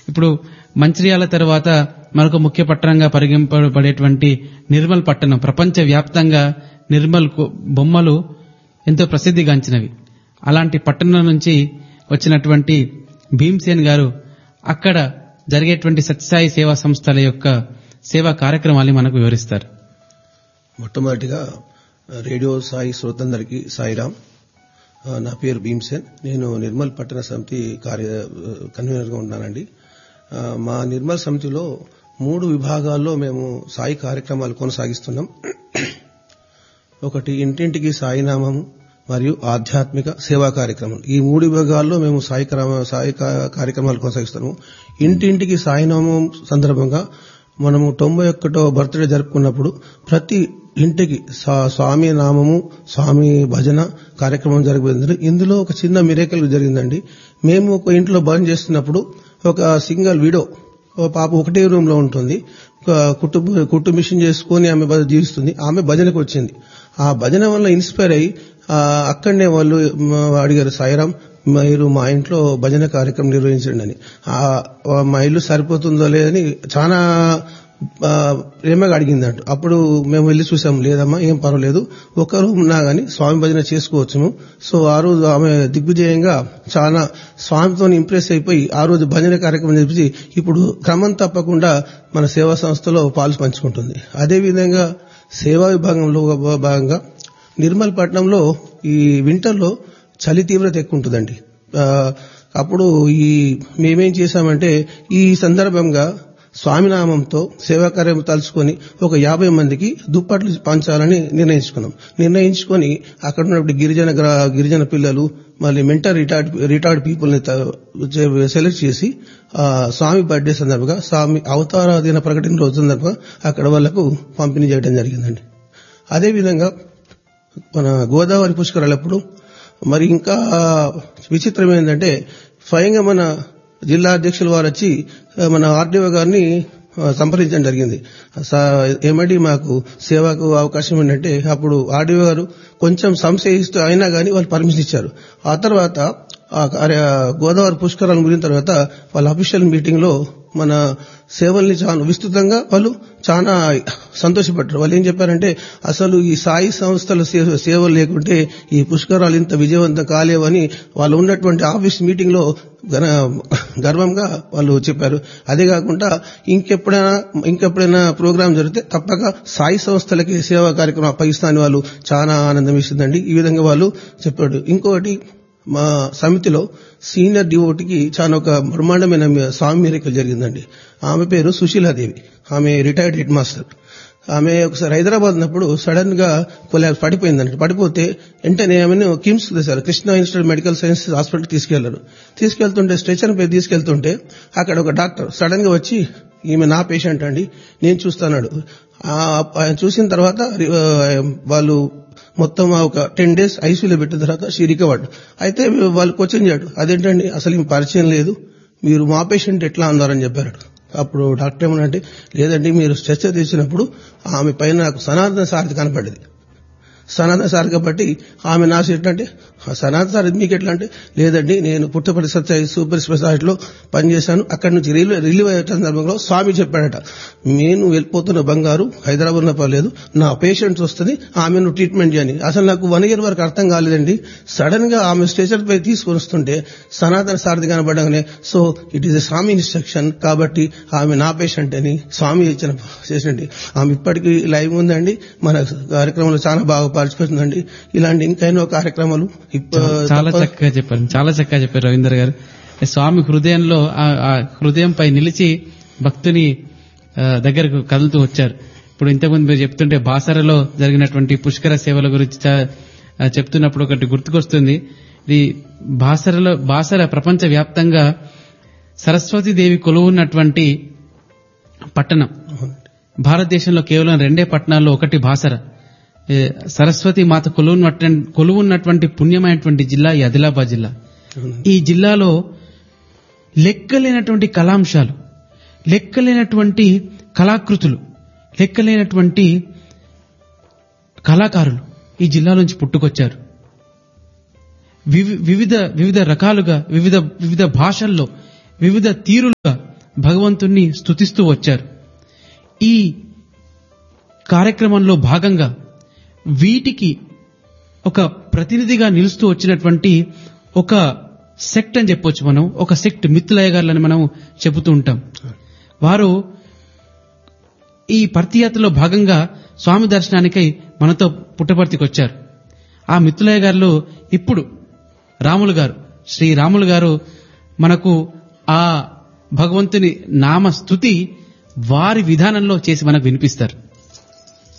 ఇప్పుడు మంచిర్యాల తర్వాత మరొక ముఖ్య పట్టణంగా పరిగణింపబడేటువంటి నిర్మల్ పట్టణం ప్రపంచ వ్యాప్తంగా నిర్మల్ కు- బొమ్మలు ఎంతో ప్రసిద్ధిగాంచినవి అలాంటి పట్టణం నుంచి వచ్చినటువంటి భీమ్సేన్ గారు అక్కడ జరిగేటువంటి సత్యసాయి సేవా సంస్థల యొక్క సేవా కార్యక్రమాల్ని మనకు వివరిస్తారు మొట్టమొదటిగా రేడియో సాయి శ్రోతందరికి సాయిరామ్ ఆ, నా పేరు భీమ్సేన్ నేను నిర్మల్ పట్టణ సమితి కార్య కన్వీనర్గా ఉన్నానండి ఆ, మా నిర్మల్ సమితిలో మూడు విభాగాల్లో మేము సాయి కార్యక్రమాలు కొనసాగిస్తున్నాం ఒకటి ఇంటింటికి సాయినామము మరియు ఆధ్యాత్మిక సేవా కార్యక్రమం ఈ మూడు విభాగాల్లో మేము సాయి క్రమ- సాయి కా- కార్యక్రమాలు కొనసాగిస్తున్నాము ఇంటింటికి సాయినామం సందర్భంగా మనము తొంభై ఒక్కటో బర్త్డే జరుపుకున్నప్పుడు ప్రతి ఇంటికి స్వా- స్వామి నామము స్వామి భజన కార్యక్రమం జరిగింది ఇందులో ఒక చిన్న మిరేకల్ జరిగిందండి మేము ఒక ఇంట్లో భజన చేస్తున్నప్పుడు ఒక సింగిల్ విడో ఓ పాప ఒకటే రూమ్ లో ఉంటుంది ఒక కుట్టు కుట్టు మిషన్ చేసుకుని ఆమె భజన జీవిస్తుంది ఆమె భజనకు వచ్చింది ఆ భజన వల్ల ఇన్స్పైర్ అయ్యి ఆ, అక్కడనే వాళ్ళు మ, అడిగారు సాయిరాం మీరు మా ఇంట్లో భజన కార్యక్రమం నిర్వహించండి అని ఆ, మా ఇల్లు సరిపోతుందో లేదని చాలా ఆ, ప్రేమగా అడిగిందంట అప్పుడు మేము వెళ్ళి చూసాం లేదమ్మా ఏం పర్వాలేదు ఒక్క రూమ్ ఉన్నా గానీ స్వామి భజన చేసుకోవచ్చుము సో ఆ రోజు ఆమె దిగ్విజయంగా చాలా స్వామితో ఇంప్రెస్ అయిపోయి ఆ రోజు భజన కార్యక్రమం చేసి ఇప్పుడు క్రమం తప్పకుండా మన సేవా సంస్థలో పాలు పంచుకుంటుంది అదేవిధంగా సేవా విభాగంలో ఒక భాగంగా నిర్మల్ పట్టణంలో ఈ వింటర్లో చలి తీవ్రత ఎక్కువ ఉంటుందండి ఆ, అప్పుడు ఈ మేమేం చేశామంటే ఈ సందర్భంగా స్వామినామంతో సేవా కార్యం తలుచుకొని ఒక యాభై మందికి దుప్పట్లు పంచాలని నిర్ణయించుకున్నాం నిర్ణయించుకొని అక్కడ ఉన్నటువంటి గిరిజన గ్రా- గిరిజన పిల్లలు మళ్ళీ మెంటర్ రిటైర్డ్ రిటైర్డ్ పీపుల్ ని త- చే- సెలెక్ట్ చేసి ఆ, స్వామి బర్త్డే సందర్భంగా స్వామి అవతార దిన ప్రకటన రోజు సందర్భంగా అక్కడ వాళ్లకు పంపిణీ చేయడం జరిగిందండి అదేవిధంగా మన గోదావరి పుష్కరాలప్పుడు మరి ఇంకా విచిత్రం ఏంటంటే స్వయంగా మన జిల్లా అధ్యక్షుల వారు వచ్చి ఆ, మన ఆర్డీఓ గారిని ఆ, సంప్రదించడం జరిగింది సా- ఏమండి మాకు సేవకు అవకాశం ఏంటంటే అప్పుడు ఆర్డీఓ గారు కొంచెం సంశయిస్తూ అయినా కానీ వాళ్ళు పర్మిషన్ ఇచ్చారు ఆ తర్వాత ఆ కార్య గోదావరి పుష్కరాలను ముగిన తర్వాత వాళ్ళ అఫీషియల్ మీటింగ్ లో మన సేవల్ని చాలా విస్తృతంగా వాళ్ళు చాలా సంతోషపడ్డారు వాళ్ళు ఏం చెప్పారంటే అసలు ఈ సాయి సంస్థల సే- సేవలు లేకుంటే ఈ పుష్కరాలు ఇంత విజయవంతం కాలేవని వాళ్ళు ఉన్నటువంటి ఆఫీస్ మీటింగ్ లో గన- గర్వంగా వాళ్ళు చెప్పారు అదే కాకుండా ఇంకెప్పుడైనా ఇంకెప్పుడైనా ప్రోగ్రాం జరిగితే తప్పక సాయి సంస్థలకి సేవా కార్యక్రమం అప్పగిస్తాని వాళ్ళు చాలా ఆనందం ఇస్తుందండి ఈ విధంగా వాళ్ళు చెప్పాడు ఇంకొకటి మా సమితిలో సీనియర్ డివోటికి చాలా ఒక బ్రహ్మాండమైన మీ- స్వామి మేరికలు జరిగిందండి ఆమె పేరు సుశీలాదేవి ఆమె రిటైర్డ్ హెడ్ మాస్టర్ ఆమె ఒకసారి హైదరాబాద్ ఉన్నప్పుడు సడన్ గా కొలాబ్స్ పడిపోయిందంట పడిపోతే వెంటనే ఆమెను కిమ్స్ తెశారు Krishna institute medical science hospital తీసుకెళ్లారు తీసుకెళ్తుంటే స్ట్రెచర్ పై తీసుకెళ్తుంటే అక్కడ ఒక డాక్టర్ సడన్ గా వచ్చి ఈమె నా పేషెంట్ అండి నేను చూస్తాన్నాడు ఆ, ఆయన చూసిన తర్వాత ఆ, వాళ్ళు మొత్తం ఆ ఒక టెన్ డేస్ ఐసీయూలో పెట్టిన తర్వాత షీ రికవర్డ్ అయితే వాళ్ళు క్వశ్చన్ చేయడు అదేంటండి అసలు ఈమె పరిచయం లేదు మీరు మా పేషెంట్ ఎట్లా అన్నారని చెప్పారు అప్పుడు డాక్టర్ ఏమనంటే లేదండి మీరు స్ట్రెచర్ తీసినప్పుడు ఆమె పైన నాకు సనాతన సారథి కనపడింది సనాతన సార్ కాబట్టి ఆమె నా సీట్ అంటే "ఆ సనాతన సార్ ఇది మీకు ఎట్లా అంటే లేదండి నేను పుట్టపల్లి సత్య సూపర్ స్పెషాలిటీలో పనిచేశాను అక్కడి నుంచి రిలీవ్ రిలీవ్ అయ్యే సందర్భంలో స్వామి చెప్పాడట నేను వెళ్ళిపోతున్న బంగారు హైదరాబాద్ ఉన్న పర్లేదు నా పేషెంట్స్ వస్తుంది ఆమెను ట్రీట్మెంట్ చేయని అసలు నాకు వన్ ఇయర్ వరకు అర్థం కాలేదండి సడన్ గా ఆమె స్టేషన్ పై తీసుకొని వస్తుంటే సనాతన సారథి కనబడగానే so it is Swami instruction కాబట్టి ఆమె నా పేషెంట్ అని స్వామి ఇచ్చిన చేసినండి ఆమె ఇప్పటికీ లైవ్ ఉందండి మన కార్యక్రమంలో చాలా బాగా పార్టిసిపేట్ ఇలాంటి ఇంకా ఎన్నో కార్యక్రమాలు ఇప్ప- చాలా తప్ప- చక్కగా చెప్పారు చాలా చక్కగా చెప్పారు రవీందర్ గారు స్వామి హృదయంలో ఆ- ఆ హృదయంపై నిలిచి భక్తుని ఆ, దగ్గరకు కదులుతూ వచ్చారు ఇప్పుడు ఇంతకుముందు మీరు చెప్తుంటే బాసరలో జరిగినటువంటి పుష్కర సేవల గురించి చ- ఆ, చెప్తున్నప్పుడు ఒకటి గుర్తుకొస్తుంది ఇది బాసరలో బాసర ప్రపంచ వ్యాప్తంగా సరస్వతీదేవి కొలువున్నటువంటి పట్టణం భారతదేశంలో కేవలం రెండే పట్టణాల్లో ఒకటి బాసర ఏ, సరస్వతి మాత కొలువున్నట్టు కొలువున్నటువంటి పుణ్యమైనటువంటి జిల్లా ఈ ఆదిలాబాద్ జిల్లా ఈ జిల్లాలో లెక్కలేనటువంటి కళాంశాలు లెక్కలేనటువంటి కళాకృతులు లెక్కలేనటువంటి కళాకారులు ఈ జిల్లా నుంచి పుట్టుకొచ్చారు వివి- వివిధ వివిధ రకాలుగా వివిధ వివిధ భాషల్లో వివిధ తీరులుగా భగవంతుణ్ణి స్తుతిస్తూ వచ్చారు ఈ కార్యక్రమంలో భాగంగా వీటికి ఒక ప్రతినిధిగా నిలుస్తూ వచ్చినటువంటి ఒక సెక్ట్ అని చెప్పొచ్చు మనం ఒక సెక్ట్ మిత్తులయ్య గారులని మనం చెబుతూ ఉంటాం వారు ఈ పర్తియాత్రలో భాగంగా స్వామి దర్శనానికై మనతో పుట్టపర్తికి వచ్చారు ఆ మిత్రులయ్య గారిలో ఇప్పుడు రాములు గారు శ్రీ రాములు గారు మనకు ఆ భగవంతుని నామ స్థుతి వారి విధానంలో చేసి మనకు వినిపిస్తారు